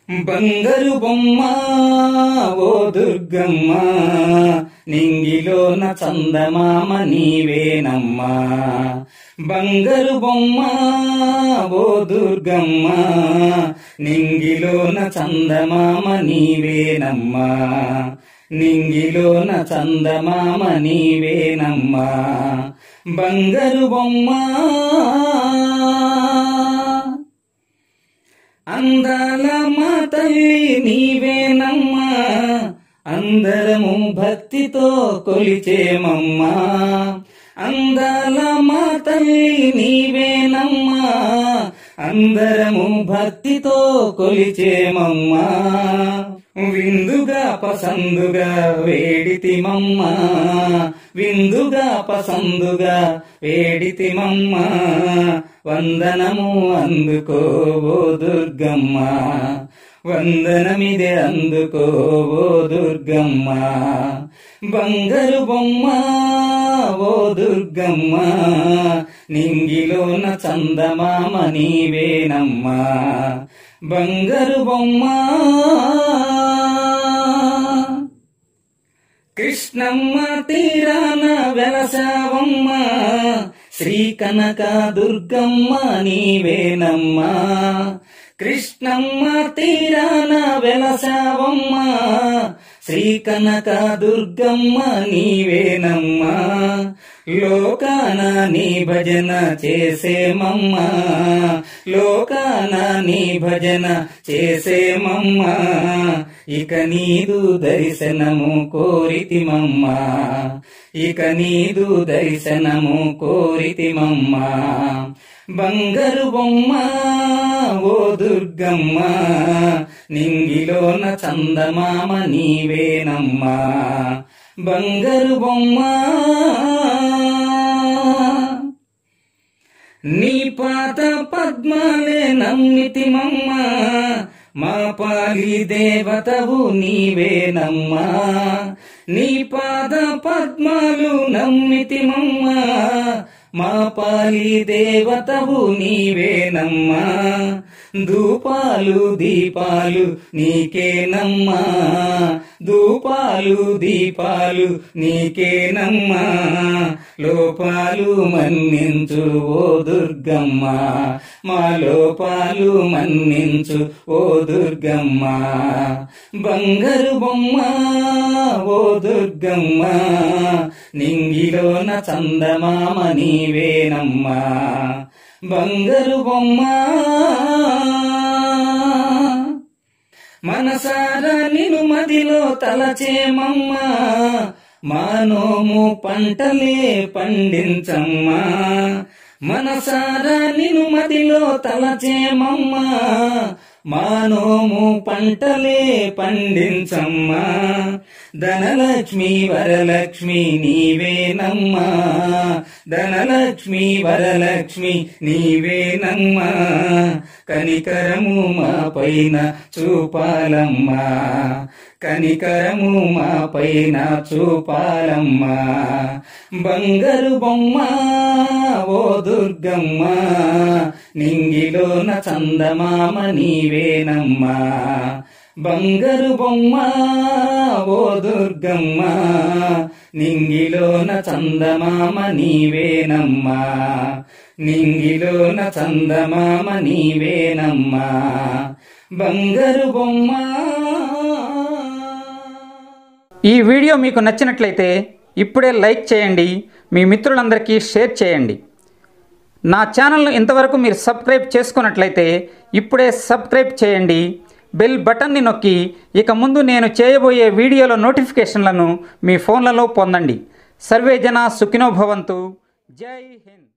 బంగారు బొమ్మ ఓ దుర్గమ్మ నింగిలోన చందమామ నీవేనమ్మా బంగారు బొమ్మ ఓ దుర్గమ్మ నింగిలోన చందమామ నీవేనమ్మా నింగిలోన చందమామ నీవేనమ్మా బంగారు బొమ్మ అందాల మా తల్లి నీవేనమ్మా అందరము భక్తితో కొలిచేమమ్మా అందాల మా తల్లి నీవేనమ్మా అందరము భక్తితో కొలిచేమమ్మా విందుగా పసందుగా వేడితిమమ్మా విందుగా పసందుగా వేడితిమమ్మా వందనము అందుకో ఓ దుర్గమ్మ వందనమిదే అందుకో ఓ దుర్గమ్మ బంగారు బొమ్మ ఓ దుర్గమ్మ నింగిలోన చందమామ నీవేనమ్మా బంగారు బొమ్మ కృష్ణమ్మ తీరాన వెలసావమ్మ శ్రీ కనక దుర్గమ్మ నీవేనమ్మా కృష్ణమ్మ తీరాన వెలసావమ్మ శ్రీ కనక దుర్గమ్మ నీవేనమ్మా లోకాన నీ భజన చేసేమమ్మా లోకాన నీ భజన చేసేమమ్మా ఇక నీదు దర్శనము కోరితిమమ్మా ఇక నీదు దర్శనము కోరితిమమ్మా బంగారు బొమ్మ ఓ దుర్గమ్మ నింగిలోన చందమామ నీవేనమ్మా బంగారు బొమ్మ నీ పాత పద్మాలే నమ్మితిమమ్మ మా పాలి దేవతవు నీవేనమ్మా నీ పాద పద్మాలు నమ్మితిమమ్మ మా పాలి దేవతవు నీవేనమ్మా ధూపాలు దీపాలు నీకేనమ్మా ధూపాలు దీపాలు నీకేనమ్మా లోపాలు మన్నించు ఓ దుర్గమ్మ మా లోపాలు మన్నించు ఓ దుర్గమ్మ బంగారు బొమ్మ ఓ దుర్గమ్మ నింగిలోన చందమామ నీవేనమ్మా బంగారు బొమ్మ మనసారా నిను మదిలో తలచేమమ్మా మానోము పంటలే పండించమ్మా మనసారా నిను మదిలో తలచేమమ్మా మానోము పంటలే పండించమ్మా ధనలక్ష్మి వరలక్ష్మి నీవేనమ్మా ధనలక్ష్మి వరలక్ష్మి నీవేనమ్మా కనికరము మా పైన చూపాలమ్మా కనికరము మా పైన చూపాలమ్మా బంగారు బొమ్మ ఓ దుర్గమ్మ నింగిలోన చందమామ నీవేనమ్మా బంగారు బొమ్మ ఓ దుర్గమ్మ నింగిలోన చందమామ నీవేనమ్మా నింగిలోన చందమామ నీవేనమ్మా బంగారు బొమ్మ ఈ వీడియో మీకు నచ్చినట్లయితే ఇప్పుడే లైక్ చేయండి మీ మిత్రులందరికీ షేర్ చేయండి నా ఛానల్ను ఇంతవరకు మీరు సబ్స్క్రైబ్ చేసుకున్నట్లయితే ఇప్పుడే సబ్స్క్రైబ్ చేయండి బెల్ బటన్ని నొక్కి ఇక ముందు నేను చేయబోయే వీడియోల నోటిఫికేషన్లను మీ ఫోన్లలో పొందండి సర్వే జన సుఖినో భవంతు జై హింద్